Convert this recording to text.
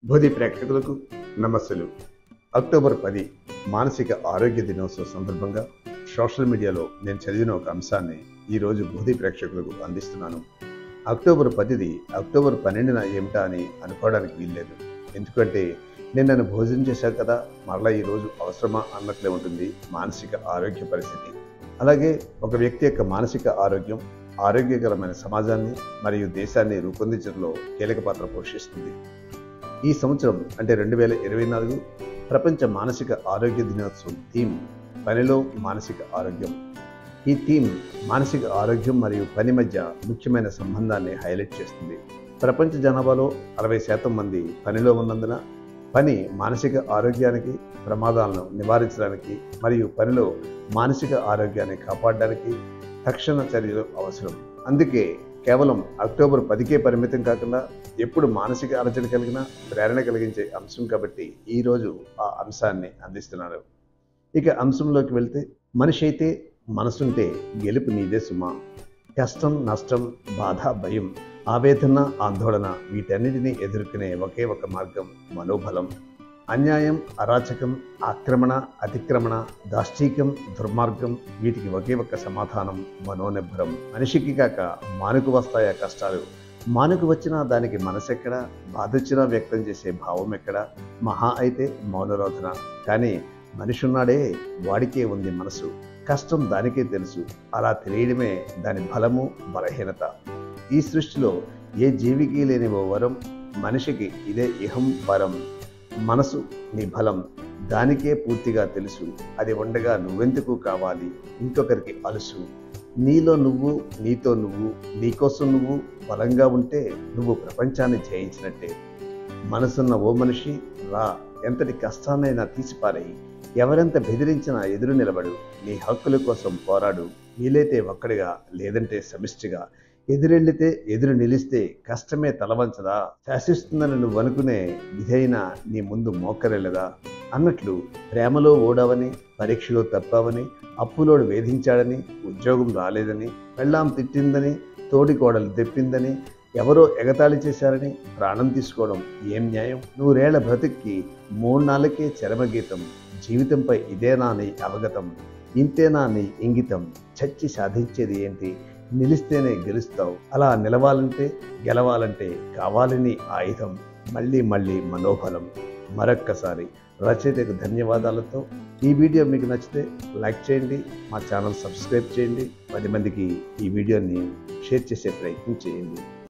బోధి ప్రేక్షకులకు నమస్సులు అక్టోబర్ పది మానసిక ఆరోగ్య దినోత్సవం సందర్భంగా సోషల్ మీడియాలో నేను చదివిన ఒక అంశాన్ని ఈరోజు బోధి ప్రేక్షకులకు అందిస్తున్నాను అక్టోబర్ పదిది అక్టోబర్ పన్నెండున ఏమిటా అని అనుకోవడానికి వీల్లేదు ఎందుకంటే నేను నన్ను భోజనం చేశాను కదా మరలా ఈరోజు అవసరమా అన్నట్లే ఉంటుంది మానసిక ఆరోగ్య పరిస్థితి అలాగే ఒక వ్యక్తి యొక్క మానసిక ఆరోగ్యం ఆరోగ్యకరమైన సమాజాన్ని మరియు దేశాన్ని రూపొందించడంలో కీలక పాత్ర పోషిస్తుంది ఈ సంవత్సరం అంటే రెండు వేల ఇరవై నాలుగు ప్రపంచ మానసిక ఆరోగ్య దినోత్సవం థీమ్ పనిలో మానసిక ఆరోగ్యం ఈ థీమ్ మానసిక ఆరోగ్యం మరియు పని మధ్య ముఖ్యమైన సంబంధాన్ని హైలైట్ చేస్తుంది ప్రపంచ జనాభాలో అరవై శాతం మంది పనిలో ఉన్నందున పని మానసిక ఆరోగ్యానికి ప్రమాదాలను నివారించడానికి మరియు పనిలో మానసిక ఆరోగ్యాన్ని కాపాడడానికి తక్షణ చర్యలు అవసరం అందుకే కేవలం అక్టోబర్ పదికే పరిమితం కాకుండా ఎప్పుడు మానసిక అలజడి కలిగిన ప్రేరణ కలిగించే అంశం కాబట్టి ఈరోజు ఆ అంశాన్ని అందిస్తున్నాను ఇక అంశంలోకి వెళ్తే మనిషి అయితే మనసుంటే గెలుపు నీదే సుమా కష్టం నష్టం బాధ భయం ఆవేదన ఆందోళన వీటన్నిటినీ ఎదుర్కొనే ఒకే ఒక మార్గం మనోబలం అన్యాయం అరాచకం ఆక్రమణ అతిక్రమణ దాష్టీకం దుర్మార్గం వీటికి ఒకే ఒక్క సమాధానం మనోనిబ్బరం మనిషికి కాక మానుకు వస్తాయా కష్టాలు మానుకు వచ్చినా దానికి మనసెక్కడా బాధొచ్చినా వ్యక్తం చేసే భావం ఎక్కడా మహా అయితే మౌనరోధన కానీ మనిషి ఉన్నాడే వాడికే ఉంది మనసు కష్టం దానికే తెలుసు అలా తెలియడమే దాని బలము బలహీనత ఈ సృష్టిలో ఏ జీవికి లేని ఓ వరం మనిషికి ఇదే ఇహం వరం మనసు నీ బలం దానికే పూర్తిగా తెలుసు అది ఉండగా నువ్వెందుకు కావాలి ఇంకొకరికి అలుసు నీలో నువ్వు నీతో నువ్వు నీకోసం నువ్వు బలంగా ఉంటే నువ్వు ప్రపంచాన్ని జయించినట్టే మనసున్న ఓ మనిషి రా ఎంతటి కష్టాన్నైనా తీసిపారేయి ఎవరెంత బెదిరించినా ఎదురు నిలబడు నీ హక్కుల కోసం పోరాడు వీలైతే ఒక్కడిగా లేదంటే సమిష్టిగా ఎదురెళ్ళితే ఎదురు నిలిస్తే కష్టమే తలవంచదా శాసిస్తుందని నువ్వు అనుకునే విధైన నీ ముందు మోకరెళ్ళదా అన్నట్లు ప్రేమలో ఓడావని పరీక్షలో తప్పావని అప్పులోడు వేధించాడని ఉద్యోగం రాలేదని పెళ్ళాం తిట్టిందని తోడి కోడలు తెప్పిందని ఎవరో ఎగతాళి చేశారని ప్రాణం తీసుకోవడం ఏం న్యాయం నూరేళ్ల బ్రతిక్కి మూడు నాళ్ళకే చరమగీతం జీవితంపై ఇదేనా నీ అవగతం ఇంతేనా నీ ఇంగితం చచ్చి సాధించేది ఏంటి నిలిస్తేనే గెలుస్తావు అలా నిలవాలంటే గెలవాలంటే కావాలని ఆయుధం మళ్ళీ మళ్ళీ మనోబలం మరొక్కసారి రచయితకు ధన్యవాదాలతో ఈ వీడియో మీకు నచ్చితే లైక్ చేయండి మా ఛానల్ సబ్స్క్రైబ్ చేయండి పది మందికి ఈ వీడియోని షేర్ చేసే ప్రయత్నం చేయండి